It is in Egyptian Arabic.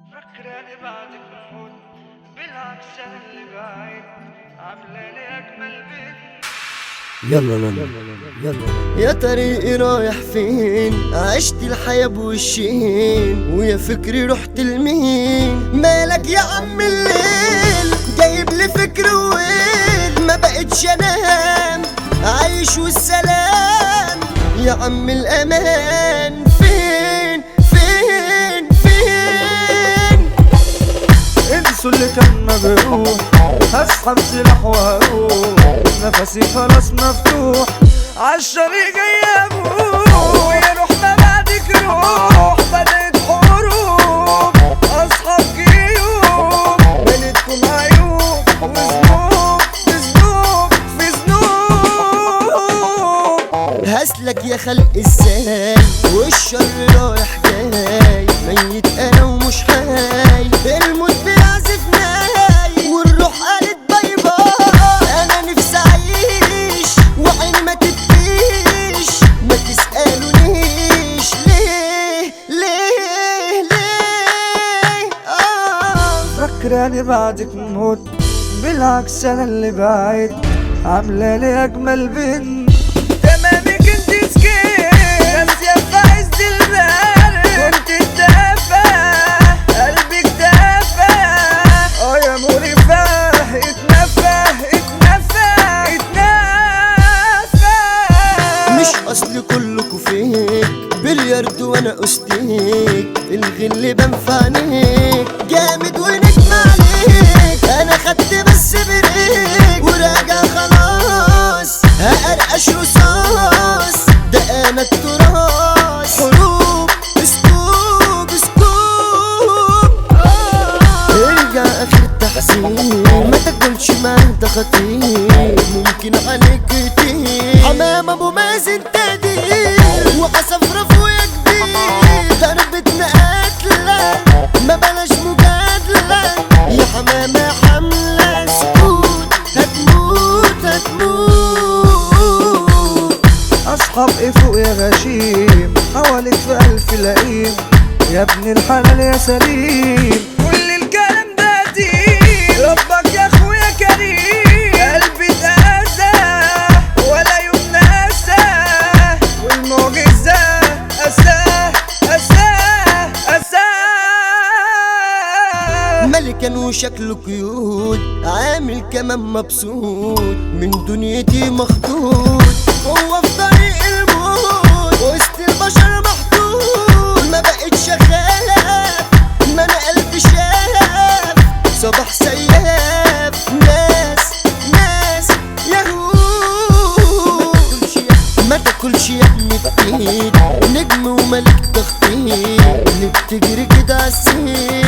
فكراني بعدك موت بالعكس انا اللي بعيد عاملاني اجمل بنت يلا يلا يلا يا طريقي رايح فين عشت الحياة بوشين ويا فكري رحت لمين مالك يا عم الليل جايب لي فكر وين ما بقتش انام عايش والسلام يا عم الامان فين فين فين انسوا اللي كان مجروح هسحب سلاح وهروح نفسي خلاص مفتوح عالشريق جاي ابوح يا روح ما بعدك روح بدأت حروب اصحاب جيوب بينتكم عيوب وذنوب في ذنوب في ذنوب هسلك يا خلق ازاي والشر رايح جاي ميت انا ومش حي الموت بيعزف ناي والروح قالت باي باي انا نفسي اعيش وعيني ما تبكيش ما تسالونيش ليه ليه ليه آه فكراني بعدك موت بالعكس انا اللي بعيد عاملالي اجمل بنت تمامك انت سكين ناسية في عز البرد كنت تدافع قلبك دافع اه يا مريفة اتنفى اتنفى اتنفى مش اصل كلكوا فيك بلياردو وانا استيك الغل بنفعنيك جامد ونجم عليك انا خدت بس بريك وراجع خلاص هقرقش رصاص ده انا التراث حروب اسكوب اسكوب ارجع اخر تحسين ما تاكلش ما انت خطير ممكن عليك كتير حمام ابو مازن تدير وعصفرة فويا كبير ضربتنا قاتلة ما بلاش مجادلة يا حمامة حملة سكوت هتموت هتموت اصحاب ايه فوق يا غشيم حواليك في الف لئيم يا ابن الحلال يا سليم كل الكلام ده قديم ربك يا اخويا كريم قلبي اتأذى ولا يوم نسى والمعجزة أساه أساه أساه ملكا وشكله كيوت عامل كمان مبسوط من دنيتي مخطوط هو في طريق الموت وسط البشر محطوط ما بقتش اخاف ما انا قلبي شاف صباح سياف ناس ناس يهود ما تاكلش يا ابني بايد نجم وملك تخطيط اللي بتجري كده عالسيد